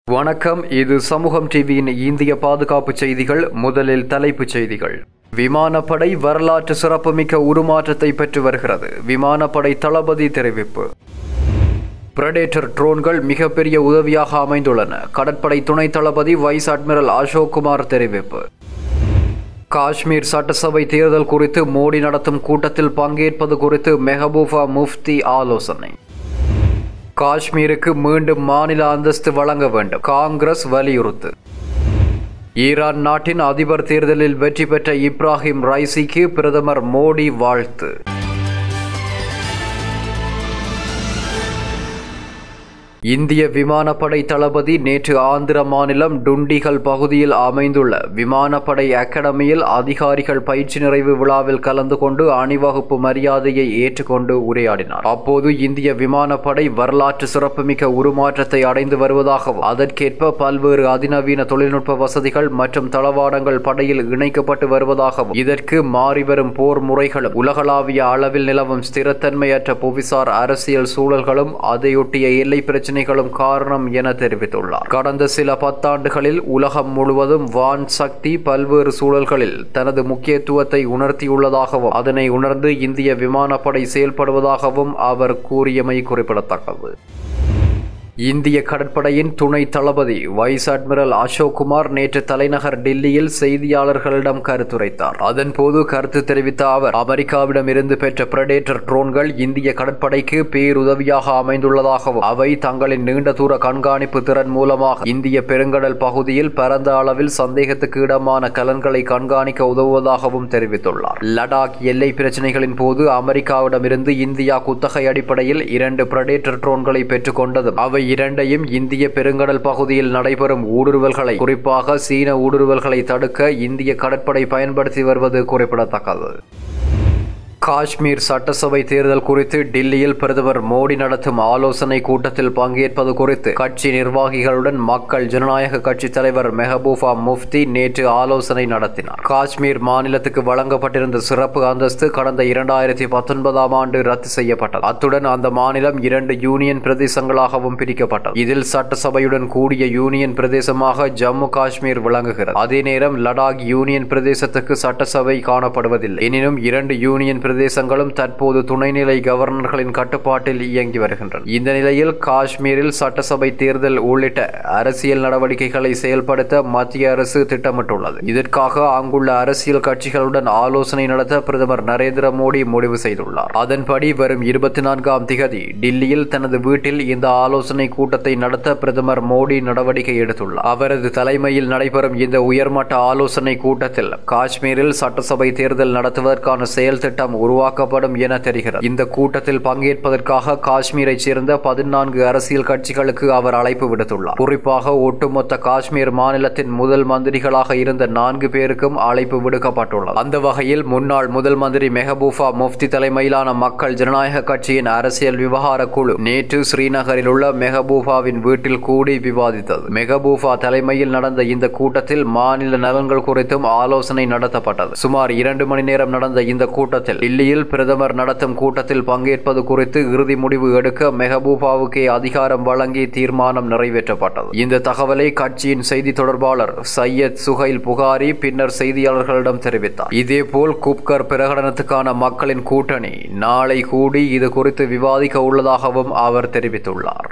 வணக்கம் இது சமூகம் டிவியின் இந்திய பாதுகாப்பு செய்திகள் முதலில் தலைப்புச் செய்திகள் விமானப்படை வரலாற்று சிறப்புமிக்க உருமாற்றத்தை பெற்று வருகிறது விமானப்படை தளபதி தெரிவிப்பு பிரடேட்டர் ட்ரோன்கள் மிகப்பெரிய உதவியாக அமைந்துள்ளன கடற்படை துணை தளபதி வைஸ் அட்மிரல் அசோக் குமார் தெரிவிப்பு காஷ்மீர் சட்டசபை தேர்தல் குறித்து மோடி நடத்தும் கூட்டத்தில் பங்கேற்பது குறித்து மெஹபூபா முஃப்தி ஆலோசனை காஷ்மீருக்கு மீண்டும் மாநில அந்தஸ்து வழங்க வேண்டும் காங்கிரஸ் வலியுறுத்து ஈரான் நாட்டின் அதிபர் தேர்தலில் வெற்றி பெற்ற இப்ராஹிம் ரைசிக்கு பிரதமர் மோடி வாழ்த்து இந்திய விமானப்படை தளபதி நேற்று ஆந்திர மாநிலம் டுண்டிகல் பகுதியில் அமைந்துள்ள விமானப்படை அகாடமியில் அதிகாரிகள் பயிற்சி நிறைவு விழாவில் கலந்து கொண்டு அணிவகுப்பு மரியாதையை ஏற்றுக்கொண்டு உரையாடினார் அப்போது இந்திய விமானப்படை வரலாற்று சிறப்புமிக்க உருமாற்றத்தை அடைந்து வருவதாகவும் அதற்கேற்ப பல்வேறு அதிநவீன தொழில்நுட்ப வசதிகள் மற்றும் தளவாடங்கள் படையில் இணைக்கப்பட்டு வருவதாகவும் இதற்கு மாறிவரும் போர் முறைகளும் உலகளாவிய அளவில் நிலவும் ஸ்திரத்தன்மையற்ற புவிசார் அரசியல் சூழல்களும் அதையொட்டிய எல்லை பிரச்சனை பிரச்சனைகளும் காரணம் என தெரிவித்துள்ளார் கடந்த சில பத்தாண்டுகளில் உலகம் முழுவதும் வான் சக்தி பல்வேறு சூழல்களில் தனது முக்கியத்துவத்தை உணர்த்தியுள்ளதாகவும் அதனை உணர்ந்து இந்திய விமானப்படை செயல்படுவதாகவும் அவர் கூறியமை குறிப்பிடத்தக்கது இந்திய கடற்படையின் துணை தளபதி வைஸ் அட்மிரல் அசோக் குமார் நேற்று தலைநகர் டில்லியில் செய்தியாளர்களிடம் கருத்துரைத்தார் அதன்போது கருத்து தெரிவித்த அவர் அமெரிக்காவிடம் இருந்து பெற்ற பிரடேட்டர் ட்ரோன்கள் இந்திய கடற்படைக்கு பேருதவியாக அமைந்துள்ளதாகவும் அவை தங்களின் நீண்ட தூர கண்காணிப்பு திறன் மூலமாக இந்திய பெருங்கடல் பகுதியில் பரந்த அளவில் சந்தேகத்துக்கு இடமான கலன்களை கண்காணிக்க உதவுவதாகவும் தெரிவித்துள்ளார் லடாக் எல்லை பிரச்சினைகளின் போது அமெரிக்காவிடமிருந்து இந்தியா குத்தகை அடிப்படையில் இரண்டு பிரடேட்டர் ட்ரோன்களை பெற்றுக்கொண்டதும் அவை இரண்டையும் இந்திய பெருங்கடல் பகுதியில் நடைபெறும் ஊடுருவல்களை குறிப்பாக சீன ஊடுருவல்களை தடுக்க இந்திய கடற்படை பயன்படுத்தி வருவது குறிப்பிடத்தக்கது காஷ்மீர் சட்டசபை தேர்தல் குறித்து டில்லியில் பிரதமர் மோடி நடத்தும் ஆலோசனை கூட்டத்தில் பங்கேற்பது குறித்து கட்சி நிர்வாகிகளுடன் மக்கள் ஜனநாயக கட்சி தலைவர் மெஹபூபா முஃப்தி நேற்று ஆலோசனை நடத்தினார் காஷ்மீர் மாநிலத்துக்கு வழங்கப்பட்டிருந்த சிறப்பு அந்தஸ்து கடந்த இரண்டாயிரத்தி பத்தொன்பதாம் ஆண்டு ரத்து செய்யப்பட்டது அத்துடன் அந்த மாநிலம் இரண்டு யூனியன் பிரதேசங்களாகவும் பிரிக்கப்பட்டது இதில் சட்டசபையுடன் கூடிய யூனியன் பிரதேசமாக ஜம்மு காஷ்மீர் விளங்குகிறது அதே நேரம் லடாக் யூனியன் பிரதேசத்துக்கு சட்டசபை காணப்படுவதில்லை எனினும் இரண்டு யூனியன் பிரதேசங்களும் தற்போது துணைநிலை கவர்னர்களின் கட்டுப்பாட்டில் இயங்கி வருகின்றன இந்த நிலையில் காஷ்மீரில் சட்டசபை தேர்தல் உள்ளிட்ட அரசியல் நடவடிக்கைகளை செயல்படுத்த மத்திய அரசு திட்டமிட்டுள்ளது இதற்காக அங்குள்ள அரசியல் கட்சிகளுடன் ஆலோசனை நடத்த பிரதமர் நரேந்திர மோடி முடிவு செய்துள்ளார் அதன்படி வரும் இருபத்தி நான்காம் திகதி டில்லியில் தனது வீட்டில் இந்த ஆலோசனை கூட்டத்தை நடத்த பிரதமர் மோடி நடவடிக்கை எடுத்துள்ளார் அவரது தலைமையில் நடைபெறும் இந்த உயர்மட்ட ஆலோசனை கூட்டத்தில் காஷ்மீரில் சட்டசபை தேர்தல் நடத்துவதற்கான செயல் திட்டம் உருவாக்கப்படும் என தெரிகிறது இந்த கூட்டத்தில் பங்கேற்பதற்காக காஷ்மீரை சேர்ந்த பதினான்கு அரசியல் கட்சிகளுக்கு அவர் அழைப்பு விடுத்துள்ளார் குறிப்பாக ஒட்டுமொத்த காஷ்மீர் மாநிலத்தின் முதல் மந்திரிகளாக இருந்த நான்கு பேருக்கும் அழைப்பு விடுக்கப்பட்டுள்ளது அந்த வகையில் முன்னாள் முதல் மந்திரி மெஹபூபா முஃப்தி தலைமையிலான மக்கள் ஜனநாயக கட்சியின் அரசியல் விவகார குழு நேற்று ஸ்ரீநகரில் உள்ள மெஹபூபாவின் வீட்டில் கூடி விவாதித்தது மெஹபூபா தலைமையில் நடந்த இந்த கூட்டத்தில் மாநில நலன்கள் குறித்தும் ஆலோசனை நடத்தப்பட்டது சுமார் இரண்டு மணி நேரம் நடந்த இந்த கூட்டத்தில் டில்லியில் பிரதமர் நடத்தும் கூட்டத்தில் பங்கேற்பது குறித்து இறுதி முடிவு எடுக்க மெஹபூபாவுக்கே அதிகாரம் வழங்கி தீர்மானம் நிறைவேற்றப்பட்டது இந்த தகவலை கட்சியின் செய்தி தொடர்பாளர் சையத் சுஹைல் புகாரி பின்னர் செய்தியாளர்களிடம் தெரிவித்தார் இதேபோல் குப்கர் பிரகடனத்துக்கான மக்களின் கூட்டணி நாளை கூடி இது குறித்து விவாதிக்க உள்ளதாகவும் அவர் தெரிவித்துள்ளார்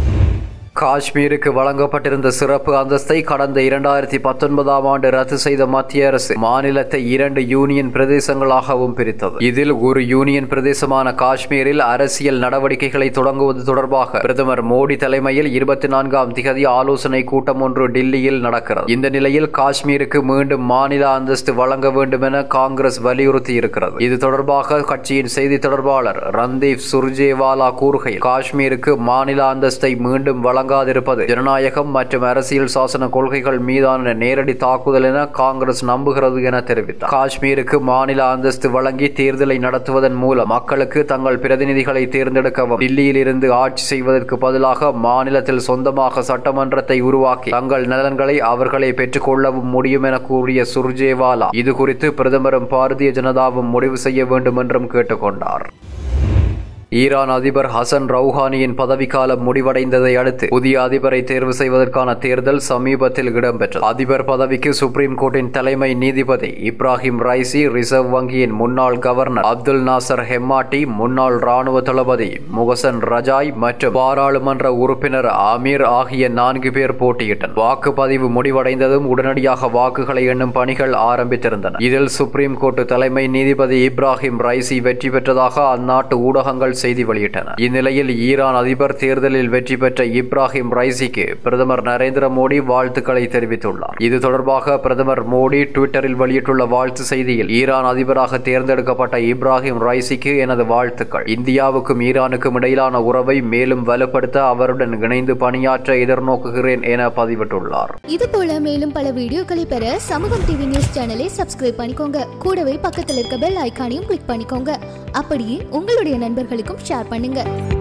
காஷ்மீருக்கு வழங்கப்பட்டிருந்த சிறப்பு அந்தஸ்தை கடந்த இரண்டாயிரத்தி பத்தொன்பதாம் ஆண்டு ரத்து செய்த மத்திய அரசு மாநிலத்தை இரண்டு யூனியன் பிரதேசங்களாகவும் பிரித்தது இதில் ஒரு யூனியன் பிரதேசமான காஷ்மீரில் அரசியல் நடவடிக்கைகளை தொடங்குவது தொடர்பாக பிரதமர் மோடி தலைமையில் இருபத்தி நான்காம் திகதி ஆலோசனை கூட்டம் ஒன்று டில்லியில் நடக்கிறது இந்த நிலையில் காஷ்மீருக்கு மீண்டும் மாநில அந்தஸ்து வழங்க வேண்டும் என காங்கிரஸ் வலியுறுத்தி இருக்கிறது இது தொடர்பாக கட்சியின் செய்தி தொடர்பாளர் ரந்தீப் சுர்ஜேவாலா கூறுகையில் காஷ்மீருக்கு மாநில அந்தஸ்தை மீண்டும் வழங்க வழங்காதிருப்பது ஜனநாயகம் மற்றும் அரசியல் சாசன கொள்கைகள் மீதான நேரடி தாக்குதல் என காங்கிரஸ் நம்புகிறது என தெரிவித்தார் காஷ்மீருக்கு மாநில அந்தஸ்து வழங்கி தேர்தலை நடத்துவதன் மூலம் மக்களுக்கு தங்கள் பிரதிநிதிகளை தேர்ந்தெடுக்கவும் டில்லியில் இருந்து ஆட்சி செய்வதற்கு பதிலாக மாநிலத்தில் சொந்தமாக சட்டமன்றத்தை உருவாக்கி தங்கள் நலன்களை அவர்களே பெற்றுக்கொள்ளவும் முடியும் என கூறிய சுர்ஜேவாலா இது குறித்து பிரதமரும் பாரதிய ஜனதாவும் முடிவு செய்ய வேண்டும் என்றும் கேட்டுக்கொண்டார் ஈரான் அதிபர் ஹசன் ரவுஹானியின் பதவிக்காலம் முடிவடைந்ததை அடுத்து புதிய அதிபரை தேர்வு செய்வதற்கான தேர்தல் சமீபத்தில் இடம்பெற்றது அதிபர் பதவிக்கு சுப்ரீம் கோர்ட்டின் தலைமை நீதிபதி இப்ராஹிம் ரைசி ரிசர்வ் வங்கியின் முன்னாள் கவர்னர் அப்துல் நாசர் ஹெம்மாட்டி முன்னாள் ராணுவ தளபதி முகசன் ரஜாய் மற்றும் பாராளுமன்ற உறுப்பினர் அமீர் ஆகிய நான்கு பேர் போட்டியிட்டனர் வாக்குப்பதிவு முடிவடைந்ததும் உடனடியாக வாக்குகளை எண்ணும் பணிகள் ஆரம்பித்திருந்தன இதில் சுப்ரீம் கோர்ட் தலைமை நீதிபதி இப்ராஹிம் ரைசி வெற்றி பெற்றதாக அந்நாட்டு ஊடகங்கள் செய்தி வெளியிட்டன இந்நிலையில் ஈரான் அதிபர் தேர்தலில் வெற்றி பெற்ற இப்ராஹிம் ரைசிக்கு பிரதமர் நரேந்திர மோடி வாழ்த்துக்களை தெரிவித்துள்ளார் இது தொடர்பாக பிரதமர் மோடி ட்விட்டரில் வெளியிட்டுள்ள வாழ்த்து செய்தியில் ஈரான் அதிபராக தேர்ந்தெடுக்கப்பட்ட இப்ராஹிம் ரைசிக்கு எனது வாழ்த்துக்கள் இந்தியாவுக்கும் ஈரானுக்கும் இடையிலான உறவை மேலும் வலுப்படுத்த அவருடன் இணைந்து பணியாற்ற எதிர்நோக்குகிறேன் என பதிவிட்டுள்ளார் இது போல மேலும் பல வீடியோக்களை பெற சமூகம் டிவி நியூஸ் சேனலை சப்ஸ்கிரைப் பண்ணிக்கோங்க கூடவே பக்கத்தில் இருக்க பெல் ஐகானையும் கிளிக் பண்ணிக்கோங்க அப்படியே உங்களுடைய நண்பர்களுக்கும் ஷேர் பண்ணுங்க